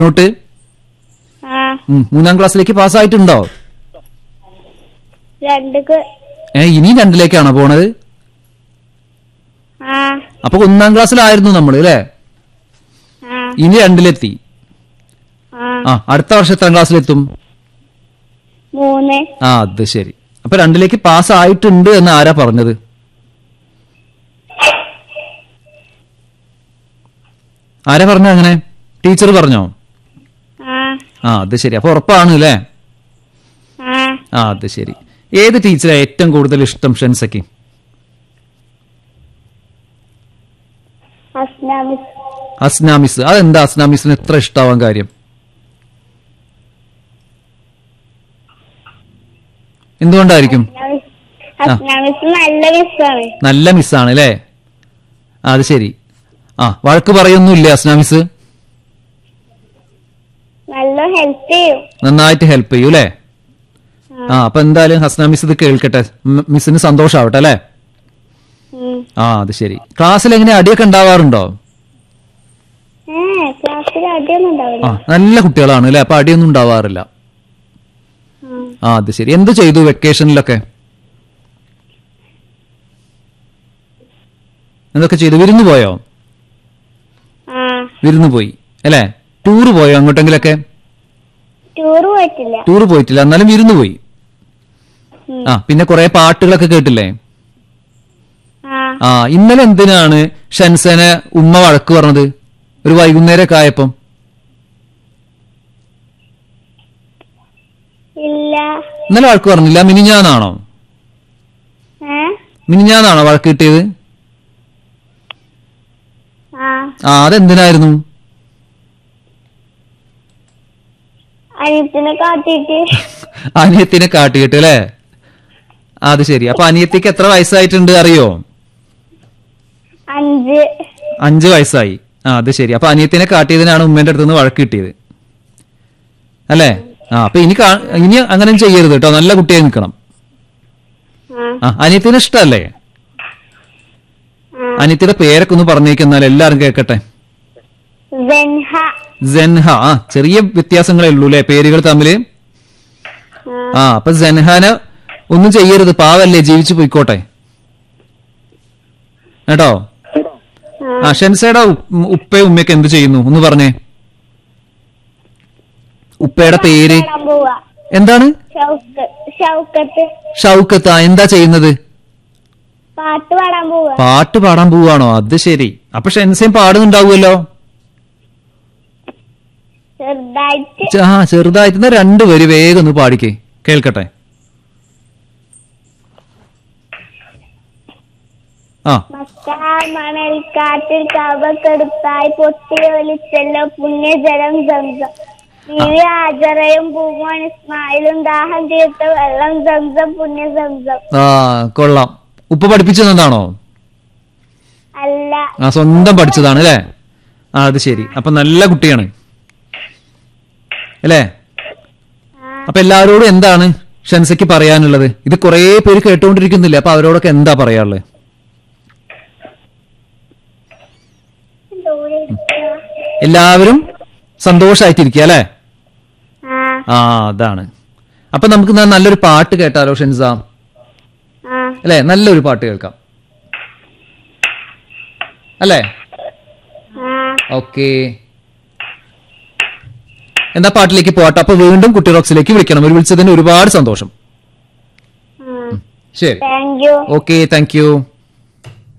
Not ആ ഉം, മൂന്നാം ക്ലാസ്സിലേക്ക് പാസ്സായിട്ടുണ്ടോ രണ്ടുക്ക് ഏ ഇനി രണ്ടിലേക്കാണോ പോണത് ആ അപ്പൊ ഒന്നാം ക്ലാസ്സിലായിരുന്നു നമ്മൾ അല്ലേ ആ ഇനി രണ്ടിലെത്തി ആ ആ അടുത്ത വർഷം എത്രാം ക്ലാസ്സിലെത്തും മൂന്ന് ആ അത് ശരി അപ്പൊ രണ്ടിലേക്ക് പാസ് ആയിട്ടുണ്ട് എന്ന് ആരാ പറഞ്ഞത് ആരാ പറഞ്ഞ അങ്ങനെ ടീച്ചർ പറഞ്ഞോ ആ ആ അത് ശരി അപ്പൊ ഉറപ്പാണ് അല്ലേ ആ ആ അത് ശരി ഏത് ടീച്ചറാ ഏറ്റവും കൂടുതൽ ഇഷ്ടം ഷെൻസയ്ക്ക് അസ്ന മിസ് അസ്ന മിസ് അതെന്താ അസ്ന മിസ്സിന് എത്ര ഇഷ്ടാവാൻ കാര്യം എന്തുകൊണ്ടായിരിക്കും അസ്ന മിസ് നല്ല മിസ്സാണ് നല്ല മിസ്സാണ് അല്ലേ ആ, അത് ശരി ആ വഴക്ക് പറയൊന്നുമില്ല അസ്ന മിസ് നല്ല ഹെൽപ്പ് ചെയ്യും നന്നായിട്ട് ഹെൽപ്പ് ചെയ്യൂ അല്ലേ ആ അപ്പൊ എന്തായാലും ഹസ്ന മിസ് ഇത് കേൾക്കട്ടെ മ് മിസ്സിന് സന്തോഷാവട്ടെ അല്ലേ ഉം. ആ അത് ശരി ക്ലാസ്സിൽ എങ്ങനെ അടിയൊക്കെ ഉണ്ടാവാറുണ്ടോ ഏ ക്ലാസ്സിൽ അടിയൊന്നും ഉണ്ടാവില്ല ആ നല്ല കുട്ടികളാണ് അല്ലേ അപ്പൊ അടിയൊന്നും ഉണ്ടാവാറില്ല ഉം. ആ അത് ശരി എന്ത് ചെയ്തു വെക്കേഷനിലൊക്കെ എന്തൊക്കെ ചെയ്തു വിരുന്ന് പോയോ ആ വിരുന്ന് പോയി അല്ലേ ടൂറ് പോയോ അങ്ങോട്ടെങ്കിലൊക്കെ ടൂർ പോയിട്ടില്ല ടൂറ് പോയിട്ടില്ല എന്നാലും വിരുന്ന് പോയി ഉം. ആ പിന്നെ കുറെ പാട്ടുകളൊക്കെ കേട്ടില്ലേ ആ ആ ഇന്നലെ എന്തിനാണ് ഷൻസനെ ഉമ്മ വഴക്ക് പറഞ്ഞത് ഒരു വൈകുന്നേരമൊക്കെ ആയപ്പം ഇല്ല ഇന്നലെ വഴക്ക് പറഞ്ഞില്ല മിനിഞ്ഞാന്നാണോ ഏ മിനിഞ്ഞാന്നാണോ വഴക്ക് കിട്ടിയത് ആ ആ അതെന്തിനായിരുന്നു അനിയത്തിനെ കാട്ടിട്ട് അനിയത്തിനെ കാട്ടിയിട്ട് അല്ലേ ആ, അത് ശരി അപ്പൊ അനിയത്തിക്ക് എത്ര വയസ്സായിട്ടുണ്ട് അറിയോ അഞ്ച് അഞ്ച് വയസ്സായി ആ അത് ശരി അപ്പൊ അനിയത്തിനെ കാട്ടിയതിനാണ് ഉമ്മേന്റെ അടുത്ത് നിന്ന് വഴക്ക് കിട്ടിയത് അല്ലേ ആ അപ്പൊ ഇനി കാ- ഇനി അങ്ങനെ ചെയ്യരുത് കേട്ടോ നല്ല കുട്ടിയായി നിൽക്കണം ആ ആ അനിയത്തിന് ഇഷ്ടല്ലേ ആ അനിയത്തിയുടെ പേരൊക്കെ ഒന്ന് പറഞ്ഞേക്കെന്നാൽ എല്ലാരും കേൾക്കട്ടെ വെൻഹ സെൻഹ ആ ചെറിയ വ്യത്യാസങ്ങളേ ഉള്ളൂ അല്ലെ പേരുകൾ തമ്മില് ആ ആ അപ്പൊ സെൻഹാന് ഒന്നും ചെയ്യരുത് പാവല്ലേ ജീവിച്ചു പോയിക്കോട്ടെ കേട്ടോ ആ ഷെൻസയുടെ ഉ- ഉപ്പയും ഉമ്മയൊക്കെ എന്ത് ചെയ്യുന്നു ഒന്ന് പറഞ്ഞേ ഉപ്പയുടെ പേര് പാടാൻ പോവാ എന്താണ് ഷൗക്ക് ഷൗക്കത്ത് ഷൗക്കത്ത് ആ എന്താ ചെയ്യുന്നത് പാട്ട് പാടാൻ പോവാ പാട്ട് പാടാൻ പോവാണോ അത് ശരി അപ്പൊ ഷെൻസയും പാടുന്നുണ്ടാവുമല്ലോ ചെറുതായിട്ട് ചെ- ആ ചെറുതായിട്ട് എന്നാ രണ്ടുപേര് വേഗം ഒന്ന് പാടിക്കേ കേൾക്കട്ടെ ആ മക്കാർ മണൽ കാറ്റിൽ കവക്കെടുത്തായി പൊട്ടി ഒലിച്ചല്ലോ പുണ്യജലം സംസം ദിവ്യ ആചറയും പൂമോൻ ഇസ്മായിലും ദാഹം തീർത്ത വെള്ളം സംസം പുണ്യ സംസം ആ കൊള്ളാം ഉപ്പ പഠിപ്പിച്ചു തന്നതാണോ അല്ല ആ സ്വന്തം പഠിച്ചതാണ് അല്ലേ ആ അത് ശരി അപ്പൊ നല്ല കുട്ടിയാണ് അല്ലേ അപ്പൊ എല്ലാവരോടും എന്താണ് ഷൻസയ്ക്ക് പറയാനുള്ളത് ഇത് കുറെ പേര് കേട്ടുകൊണ്ടിരിക്കുന്നില്ലേ അപ്പൊ അവരോടൊക്കെ എന്താ പറയാനുള്ളത് എല്ലാവരും സന്തോഷായിട്ടിരിക്കുക അല്ലേ ആ ആ അതാണ് അപ്പൊ നമുക്ക് എന്നാ നല്ലൊരു പാട്ട് കേട്ടാലോ ഷെൻസ ആ അല്ലേ നല്ലൊരു പാട്ട് കേൾക്കാം അല്ലേ ആ ഓക്കെ എന്നാ പാട്ടിലേക്ക് പോട്ടെ അപ്പൊ വീണ്ടും കുട്ടി റോക്സിലേക്ക് വിളിക്കണം ഒരു വിളിച്ചതിന് ഒരുപാട് സന്തോഷം ശരി thank you okay thank U